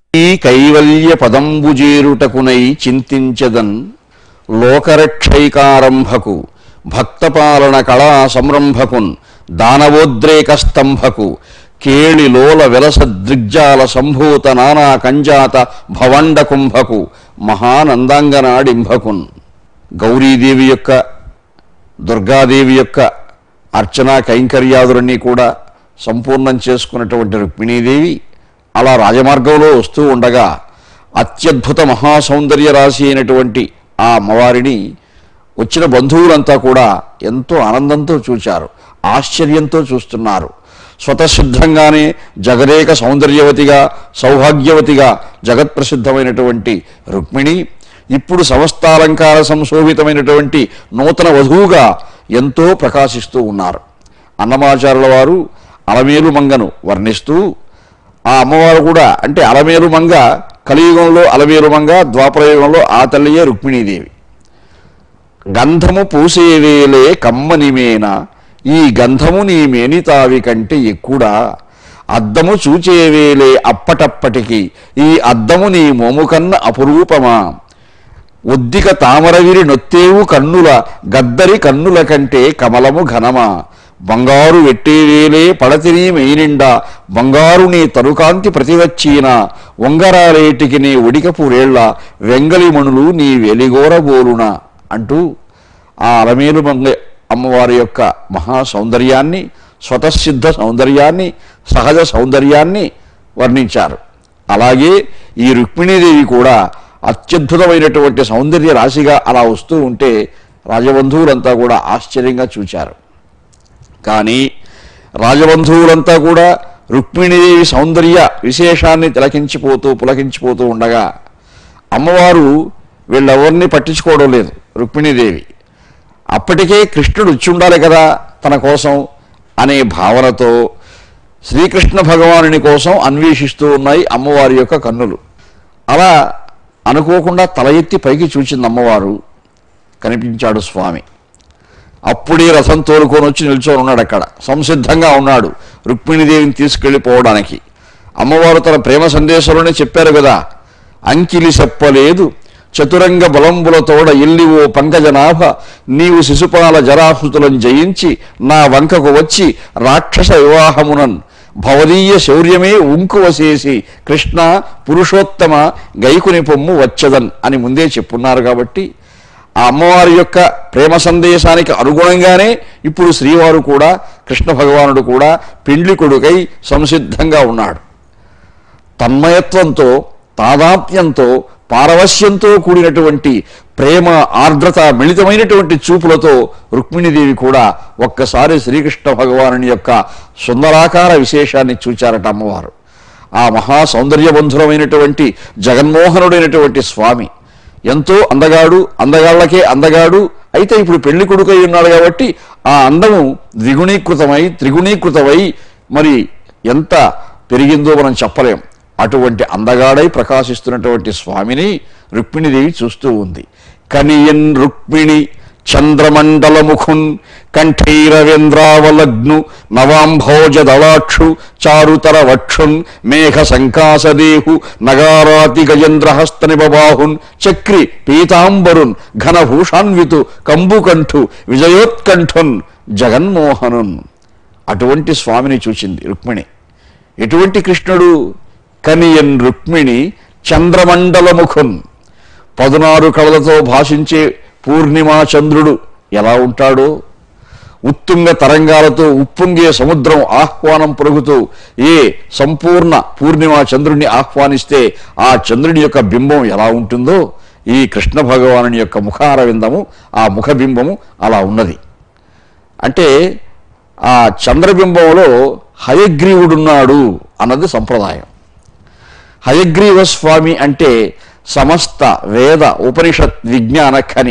ఈ కైవల్య పదంబుజేరుటకునై చింతించదన్ లోకరక్షైకారంభకు భక్తపాలన కళా సంరంభకున్ దానవోద్రేక స్తంభకు కేళిలోల విలస దృగ్జాల సంభూత నానా కంజాత భవండ కుంభకు మహానందాంగనాడింభకున్ గౌరీదేవి యొక్క దుర్గాదేవి యొక్క అర్చనా కైంకర్యాదులన్నీ కూడా సంపూర్ణం చేసుకున్నటువంటి రుక్మిణీదేవి అలా రాజమార్గంలో వస్తూ ఉండగా అత్యద్భుత మహాసౌందర్య రాశి అయినటువంటి ఆ అమ్మవారిని వచ్చిన బంధువులంతా కూడా ఎంతో ఆనందంతో చూచారు ఆశ్చర్యంతో చూస్తున్నారు స్వతసిద్ధంగానే జగదేక సౌందర్యవతిగా సౌభాగ్యవతిగా జగత్ప్రసిద్ధమైనటువంటి రుక్మిణి ఇప్పుడు సమస్తాలంకార సంశోభితమైనటువంటి నూతన వధువుగా ఎంతో ప్రకాశిస్తూ ఉన్నారు అన్నమాచారుల వారు అలమేలు మంగను వర్ణిస్తూ ఆ అమ్మవారు కూడా అంటే అలమేలు మంగ కలియుగంలో అలమేలు మంగ ద్వాపరయుగంలో ఆ తల్లియే రుక్మిణీదేవి గంధము పూసేవేలే కమ్మనిమేన ఈ గంధము నీ మేనితావి కంటే ఎక్కుడా అద్దము చూచేవేలే అప్పటప్పటికి ఈ అద్దము నీ మోము కన్న అపురూపమా ఒద్దిక తామరవిరి నొత్తేవు కన్నుల గద్దరి కన్నుల కంటే కమలము ఘనమా బంగారు వెట్టేవేలే పడతిని మెయినిండా బంగారు నీ తరుకాంతి ప్రతివచ్చీన ఉంగరాలేటికి నీ ఉడికపురేళ్ల వెంగలి మణులు నీ వెలిగోరబోలున అంటూ ఆ అలమేలు మంగ అమ్మవారి యొక్క మహా సౌందర్యాన్ని స్వతసిద్ధ సౌందర్యాన్ని సహజ సౌందర్యాన్ని వర్ణించారు అలాగే ఈ రుక్మిణీదేవి కూడా అత్యద్భుతమైనటువంటి సౌందర్య రాశిగా అలా వస్తూ ఉంటే రాజబంధువులంతా కూడా ఆశ్చర్యంగా చూచారు కానీ రాజబంధువులంతా కూడా రుక్మిణీదేవి సౌందర్య విశేషాన్ని తిలకించిపోతూ పులకించిపోతూ ఉండగా అమ్మవారు వీళ్ళెవరిని పట్టించుకోవడం లేదు రుక్మిణీదేవి అప్పటికే కృష్ణుడు వచ్చి ఉండాలి కదా తన కోసం అనే భావనతో శ్రీకృష్ణ భగవానుని కోసం అన్వేషిస్తూ ఉన్నాయి అమ్మవారి యొక్క కన్నులు అలా అనుకోకుండా తల ఎత్తి పైకి చూచింది అమ్మవారు కనిపించాడు స్వామి అప్పుడే రథం తోలుకొని వచ్చి నిల్చొని ఉన్నాడు అక్కడ సంసిద్ధంగా ఉన్నాడు రుక్మిణీదేవిని తీసుకెళ్ళిపోవడానికి అమ్మవారు తన ప్రేమ సందేశంలోనే చెప్పారు కదా అంకిలి చెప్పలేదు చతురంగ బలంబులతోడ ఎల్లివో పంకజనాభ నీవు శిశుపాల జరాహృతులను జయించి నా వంకకు వచ్చి రాక్షస వివాహమునన్ భవదీయ శౌర్యమే ఉంకువసేసి కృష్ణ పురుషోత్తమ గైకుని పొమ్ము వచ్చదన్ అని ముందే చెప్పున్నారు కాబట్టి ఆ అమ్మవారి యొక్క ప్రేమ సందేశానికి అనుగుణంగానే ఇప్పుడు శ్రీవారు కూడా కృష్ణ భగవానుడు కూడా పెండ్లి కొడుకై సంసిద్ధంగా ఉన్నాడు తన్మయత్వంతో తాదాత్మ్యంతో పారవశ్యంతో కూడినటువంటి ప్రేమ ఆర్ద్రత మిళితమైనటువంటి చూపులతో రుక్మిణీదేవి కూడా ఒక్కసారి శ్రీకృష్ణ భగవానుని యొక్క సుందరాకార విశేషాన్ని చూచారట అమ్మవారు ఆ మహా సౌందర్యబంధురమైనటువంటి జగన్మోహనుడైనటువంటి స్వామి ఎంతో అందగాడు అందగాళ్లకే అందగాడు అయితే ఇప్పుడు పెళ్లి కొడుకై ఉన్నాడు కాబట్టి ఆ అందము ద్విగుణీకృతమై త్రిగుణీకృతమై మరి ఎంత పెరిగిందో మనం చెప్పలేం అటువంటి అందగాడై ప్రకాశిస్తున్నటువంటి స్వామిని రుక్మిణీదేవి చూస్తూ ఉంది కనియన్ రుక్మిణి చంద్రమండలముఖున్ కంఠైరవేంద్రావలగ్ను నవాంభోజ దళాక్షు చారుతర వక్షున్ మేఘ సంకాసదేహు నగారాతి గజేంద్రహస్త నిబబాహున్ చక్రి పీతాంబరున్ ఘనభూషాన్వితు కంబుకంఠు విజయోత్కంఠున్ జగన్మోహనున్ అటువంటి స్వామిని చూచింది రుక్మిణి ఎటువంటి కృష్ణుడు కనియన్ రుక్మిణి చంద్రమండలముఖున్ పదునారు కళలతో భాషించే పూర్ణిమా చంద్రుడు ఎలా ఉంటాడో ఉత్తుంగ తరంగాలతో ఉప్పొంగే సముద్రం ఆహ్వానం పలుకుతూ ఏ సంపూర్ణ పూర్ణిమా చంద్రుడిని ఆహ్వానిస్తే ఆ చంద్రుని యొక్క బింబం ఎలా ఉంటుందో ఈ కృష్ణ భగవానుని యొక్క ముఖారవిందము ఆ ముఖబింబము అలా ఉన్నది అంటే ఆ చంద్రబింబంలో హయగ్రీవుడున్నాడు అన్నది సంప్రదాయం హయగ్రీవ స్వామి అంటే సమస్త వేద ఉపనిషత్ విజ్ఞాన ఖని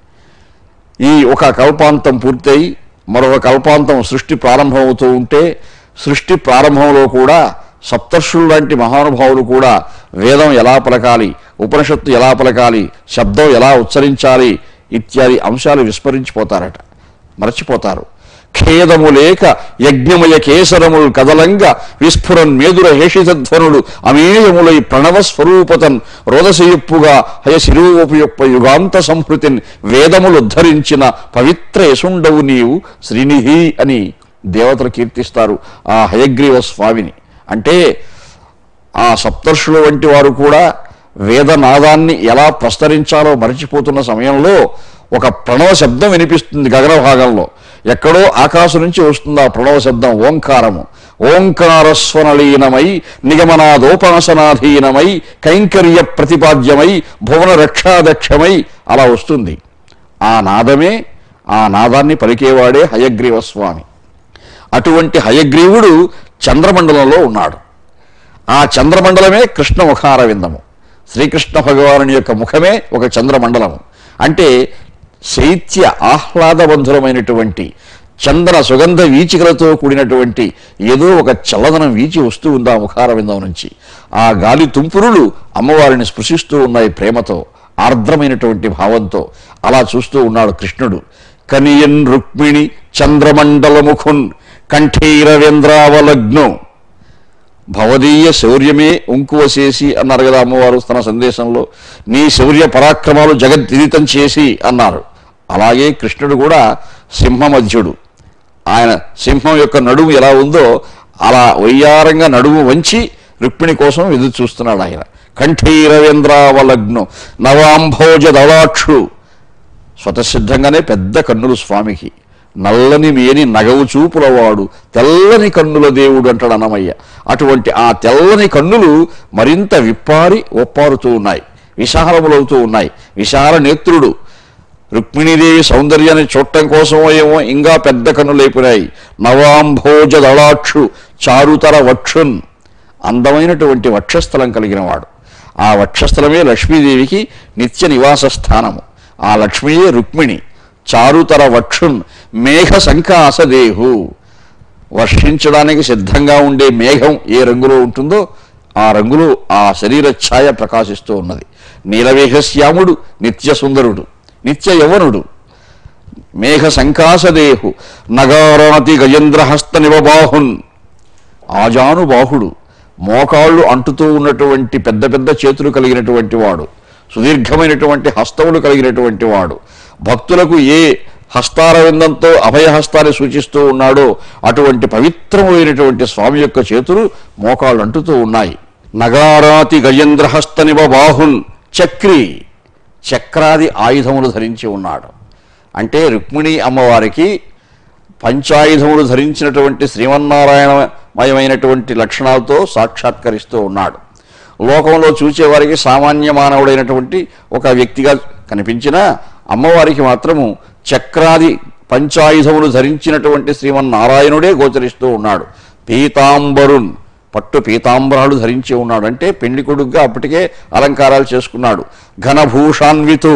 ఈ ఒక కల్పాంతం పూర్తయి మరొక కల్పాంతం సృష్టి ప్రారంభమవుతూ ఉంటే సృష్టి ప్రారంభంలో కూడా సప్తర్షులు లాంటి మహానుభావులు కూడా వేదం ఎలా పలకాలి ఉపనిషత్తు ఎలా పలకాలి శబ్దం ఎలా ఉచ్చరించాలి ఇత్యాది అంశాలు విస్మరించిపోతారట మరచిపోతారు ఖేదము లేక యజ్ఞమయ కేసరముల్ కదలంగా విస్ఫురన్ మేదుర హేషితధ్వనుడు అమేయములై ప్రణవ స్వరూపతన్ రోదసయుప్పుగా హయ శిరూపయుప్ప యుగాంత సంహృతిన్ వేదములు ఉద్ధరించిన పవిత్ర యసుండవు నీవు శ్రీనిధి అని దేవతలు కీర్తిస్తారు ఆ హయగ్రీవ స్వామిని అంటే ఆ సప్తర్షుల వంటి వారు కూడా వేదనాదాన్ని ఎలా ప్రస్తరించాలో మరచిపోతున్న సమయంలో ఒక ప్రణవ శబ్దం వినిపిస్తుంది గగన భాగంలో ఎక్కడో ఆకాశం నుంచి వస్తుంది ఆ ప్రణవ శబ్దం ఓంకారము ఓంకారస్వనలీనమై నిగమనాదోపాసనాధీనమై కైంకర్య ప్రతిపాద్యమై భువన రక్షాదక్షమై అలా వస్తుంది ఆ నాదమే ఆ నాదాన్ని పలికేవాడే హయగ్రీవ స్వామి అటువంటి హయగ్రీవుడు చంద్రమండలంలో ఉన్నాడు ఆ చంద్రమండలమే కృష్ణ ముఖారవిందము శ్రీకృష్ణ భగవానుని యొక్క ముఖమే ఒక చంద్రమండలము అంటే శైత్య ఆహ్లాదబంధురమైనటువంటి చందన సుగంధ వీచికలతో కూడినటువంటి ఏదో ఒక చల్లదనం వీచి వస్తూ ఉంది ఆ ముఖారవిందం నుంచి ఆ గాలి తుంపురులు అమ్మవారిని స్పృశిస్తూ ఉన్నాయి ప్రేమతో ఆర్ద్రమైనటువంటి భావంతో అలా చూస్తూ ఉన్నాడు కృష్ణుడు కనియన్ రుక్మిణి చంద్రమండలముఖున్ కంఠీరవేంద్రావలగ్ను భవదీయ శౌర్యమే ఉంకువసేసి అన్నారు కదా అమ్మవారు తన సందేశంలో నీ శౌర్య పరాక్రమాలు జగద్విదితం చేసి అన్నారు అలాగే కృష్ణుడు కూడా సింహమధ్యుడు ఆయన సింహం యొక్క నడుము ఎలా ఉందో అలా వయ్యారంగా నడుము వంచి రుక్మిణి కోసం ఎదురు చూస్తున్నాడు ఆయన కంఠీరవేంద్రావలగ్ను నవాంభోజ దళాక్షు స్వతసిద్ధంగానే పెద్ద కన్నులు స్వామికి నల్లని మేని నగవు చూపులవాడు తెల్లని కన్నుల దేవుడు అంటాడు అన్నమయ్య అటువంటి ఆ తెల్లని కన్నులు మరింత విప్పారి ఒప్పారుతూ ఉన్నాయి విశాలములవుతూ ఉన్నాయి విశాల నేత్రుడు రుక్మిణీదేవి సౌందర్యాన్ని చూడటం కోసమో ఏమో ఇంకా పెద్ద కన్నులైపోయినాయి నవాంభోజ దళాక్షు చారుతర వక్షున్ అందమైనటువంటి వక్షస్థలం కలిగిన వాడు ఆ వక్షస్థలమే లక్ష్మీదేవికి నిత్య నివాస స్థానము ఆ లక్ష్మియే రుక్మిణి చారుతర వక్షున్ మేఘ సంకాసదేహు వర్షించడానికి సిద్ధంగా ఉండే మేఘం ఏ రంగులో ఉంటుందో ఆ రంగులో ఆ శరీర ఛాయ ప్రకాశిస్తూ ఉన్నది నీలవేఘశ్యాముడు నిత్య సుందరుడు నిత్య యవనుడు మేఘ సంకాసదేహు నగారాతి గజేంద్రహస్త నివబాహున్ ఆజానుబాహుడు మోకాళ్ళు అంటుతూ ఉన్నటువంటి పెద్ద పెద్ద చేతులు కలిగినటువంటి వాడు సుదీర్ఘమైనటువంటి హస్తములు కలిగినటువంటి వాడు భక్తులకు ఏ హస్తారవిందంతో అభయహస్తాన్ని సూచిస్తూ ఉన్నాడో అటువంటి పవిత్రమైనటువంటి స్వామి యొక్క చేతులు మోకాళ్ళు అంటుతూ ఉన్నాయి నగారాతి గజేంద్రహస్త నివ బాహున్ చక్రి చక్రాది ఆయుధములు ధరించి ఉన్నాడు అంటే రుక్మిణి అమ్మవారికి పంచాయుధములు ధరించినటువంటి శ్రీమన్నారాయణమయమైనటువంటి లక్షణాలతో సాక్షాత్కరిస్తూ ఉన్నాడు లోకంలో చూచేవారికి సామాన్య మానవుడైనటువంటి ఒక వ్యక్తిగా కనిపించినా అమ్మవారికి మాత్రము చక్రాది పంచాయుధములు ధరించినటువంటి శ్రీమన్నారాయణుడే గోచరిస్తూ ఉన్నాడు పీతాంబరున్ పట్టు పీతాంబరాలు ధరించి ఉన్నాడు అంటే పెళ్లి కొడుకుగా అప్పటికే అలంకారాలు చేసుకున్నాడు ఘనభూషాన్వితు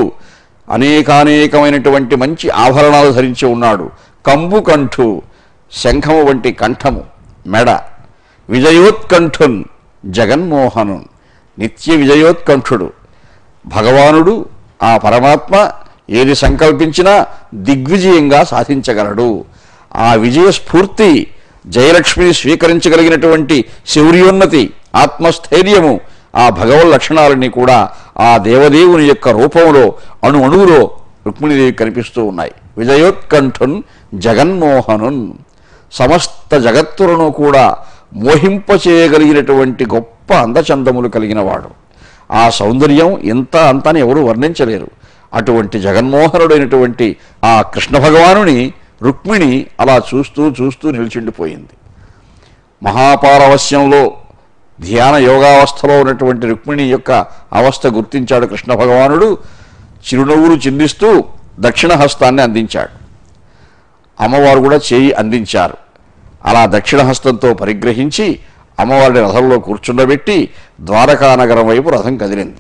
అనేకానేకమైనటువంటి మంచి ఆభరణాలు ధరించి ఉన్నాడు కంబు కంఠు శంఖము వంటి కంఠము మెడ విజయోత్కంఠున్ జగన్మోహను నిత్య విజయోత్కంఠుడు భగవానుడు ఆ పరమాత్మ ఏది సంకల్పించినా దిగ్విజయంగా సాధించగలడు ఆ విజయ స్ఫూర్తి జయలక్ష్మిని స్వీకరించగలిగినటువంటి శౌర్యోన్నతి ఆత్మస్థైర్యము ఆ భగవల్ లక్షణాలన్నీ కూడా ఆ దేవదేవుని యొక్క రూపంలో అణు అణువులో రుక్మిణీదేవి కనిపిస్తూ ఉన్నాయి విజయోత్కంఠున్ జగన్మోహనున్ సమస్త జగత్తులను కూడా మోహింపచేయగలిగినటువంటి గొప్ప అందచందములు కలిగిన వాడు ఆ సౌందర్యం ఇంత అంతని ఎవరు వర్ణించలేరు అటువంటి జగన్మోహనుడైనటువంటి ఆ కృష్ణ భగవానుని రుక్మిణి అలా చూస్తూ చూస్తూ నిలిచిండిపోయింది మహాపారవస్యంలో ధ్యాన యోగావస్థలో ఉన్నటువంటి రుక్మిణి యొక్క అవస్థ గుర్తించాడు కృష్ణ భగవానుడు చిరునవ్వులు చిందిస్తూ దక్షిణ హస్తాన్ని అందించాడు అమ్మవారు కూడా చేయి అందించారు అలా దక్షిణ హస్తంతో పరిగ్రహించి అమ్మవారిని రథంలో కూర్చుండబెట్టి ద్వారకా నగరం వైపు రథం కదిలింది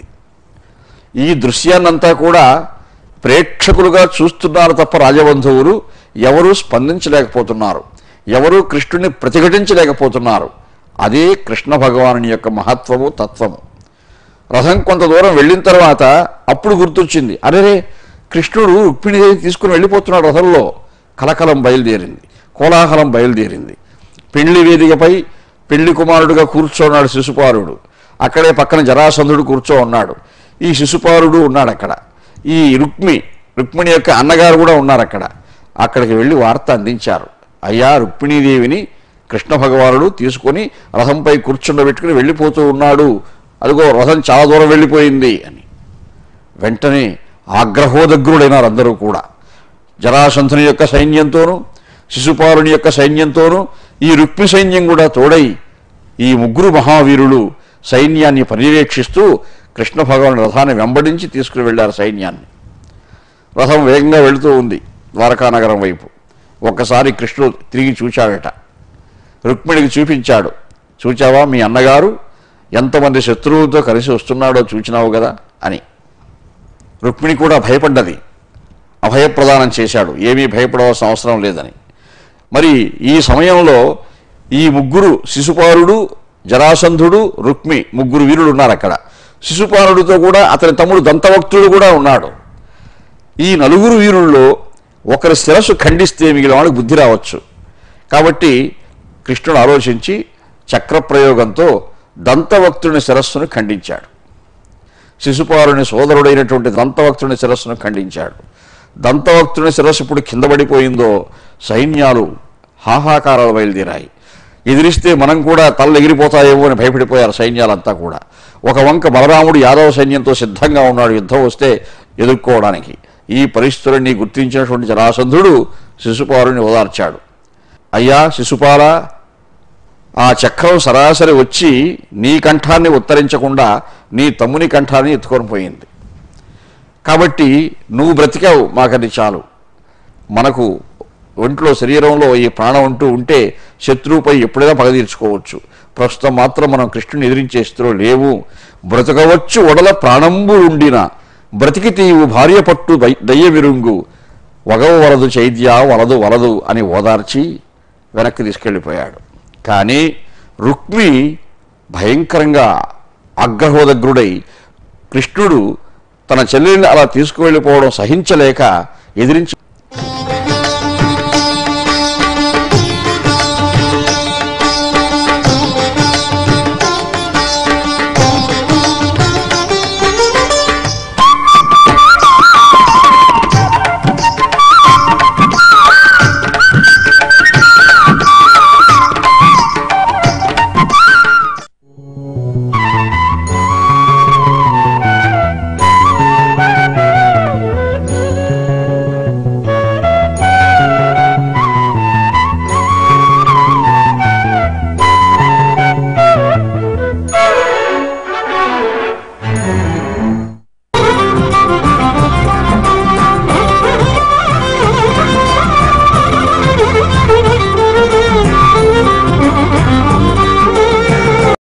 ఈ దృశ్యాన్నంతా కూడా ప్రేక్షకులుగా చూస్తున్నారు తప్ప రాజబంధువులు ఎవరూ స్పందించలేకపోతున్నారు ఎవరూ కృష్ణుని ప్రతిఘటించలేకపోతున్నారు అదే కృష్ణ భగవానుని యొక్క మహత్వము తత్వము రథం కొంత దూరం వెళ్ళిన తర్వాత అప్పుడు గుర్తొచ్చింది అరే కృష్ణుడు రుక్మిణిదేవి తీసుకుని వెళ్ళిపోతున్నాడు రథంలో కలకలం బయలుదేరింది కోలాహలం బయలుదేరింది పెళ్లి వేదికపై పెళ్లి కుమారుడుగా కూర్చోన్నాడు శిశుపాలుడు అక్కడే పక్కన జరాసంధుడు కూర్చో ఉన్నాడు ఈ శిశుపాలుడు ఉన్నాడు అక్కడ ఈ రుక్మి రుక్మిణి యొక్క అన్నగారు కూడా ఉన్నారు అక్కడ అక్కడికి వెళ్ళి వార్త అందించారు అయ్యా రుక్మిణీదేవిని కృష్ణ భగవానుడు తీసుకొని రథంపై కూర్చుండబెట్టుకుని వెళ్ళిపోతూ ఉన్నాడు అదిగో రథం చాలా దూరం వెళ్ళిపోయింది అని వెంటనే ఆగ్రహోదగ్రుడైనారు అందరూ కూడా జరాసంధుని యొక్క సైన్యంతోనూ శిశుపాలుని యొక్క సైన్యంతోనూ ఈ రుక్మి సైన్యం కూడా తోడై ఈ ముగ్గురు మహావీరులు సైన్యాన్ని పర్యవేక్షిస్తూ కృష్ణ భగవాను రథాన్ని వెంబడించి తీసుకుని వెళ్ళారు సైన్యాన్ని రథం వేగంగా వెళుతూ ఉంది ద్వారకా నగరం వైపు ఒక్కసారి కృష్ణుడు తిరిగి చూచాడట రుక్మిణికి చూపించాడు చూచావా మీ అన్నగారు ఎంతమంది శత్రువులతో కలిసి వస్తున్నాడో చూచినావు కదా అని రుక్మిణి కూడా భయపడ్డది అభయప్రదానం చేశాడు ఏమీ భయపడవలసిన అవసరం లేదని మరి ఈ సమయంలో ఈ ముగ్గురు శిశుపాలుడు జరాసంధుడు రుక్మి ముగ్గురు వీరులు ఉన్నారు అక్కడ శిశుపాలుడితో కూడా అతని తమ్ముడు దంతవక్తుడు కూడా ఉన్నాడు ఈ నలుగురు వీరుల్లో ఒకరి శిరస్సు ఖండిస్తే మిగిలిన వాళ్ళకి బుద్ధి రావచ్చు కాబట్టి కృష్ణుడు ఆలోచించి చక్రప్రయోగంతో దంతవక్తుని శిరస్సును ఖండించాడు శిశుపాలుని సోదరుడైనటువంటి దంతవక్తుని శిరస్సును ఖండించాడు దంతవక్తుని శిరస్సు ఇప్పుడు కింద పడిపోయిందో సైన్యాలు హాహాకారాలు బయలుదేరాయి ఎదిరిస్తే మనం కూడా తలలు ఎగిరిపోతాయేమో అని భయపడిపోయారు సైన్యాలంతా కూడా ఒక వంక బలరాముడు యాదవ సైన్యంతో సిద్ధంగా ఉన్నాడు యుద్ధం వస్తే ఎదుర్కోవడానికి ఈ పరిస్థితులన్నీ గుర్తించినటువంటి జరాసంధుడు శిశుపాలుని ఓదార్చాడు అయ్యా శిశుపాల ఆ చక్రం సరాసరి వచ్చి నీ కంఠాన్ని ఉత్తరించకుండా నీ తమ్ముని కంఠాన్ని ఎత్తుకొని పోయింది కాబట్టి నువ్వు బ్రతికావు మాకది చాలు మనకు ఒంట్లో శరీరంలో ఈ ప్రాణం ఉంటూ ఉంటే శత్రువుపై ఎప్పుడైనా పగ తీర్చుకోవచ్చు ప్రస్తుతం మాత్రం మనం కృష్ణుని ఎదిరించే స్థితిలో లేవు బ్రతకవచ్చు ఒడల ప్రాణంబు ఉండిన బ్రతికి తీవు భార్య పట్టు దై- దయ్య విరుంగు వగవ వలదు చైద్య వలదు వలదు అని ఓదార్చి వెనక్కి తీసుకెళ్ళిపోయాడు కానీ రుక్మి భయంకరంగా ఆగ్రహోదగ్రుడై కృష్ణుడు తన చెల్లెల్ని అలా తీసుకువెళ్ళిపోవడం సహించలేక ఎదిరించి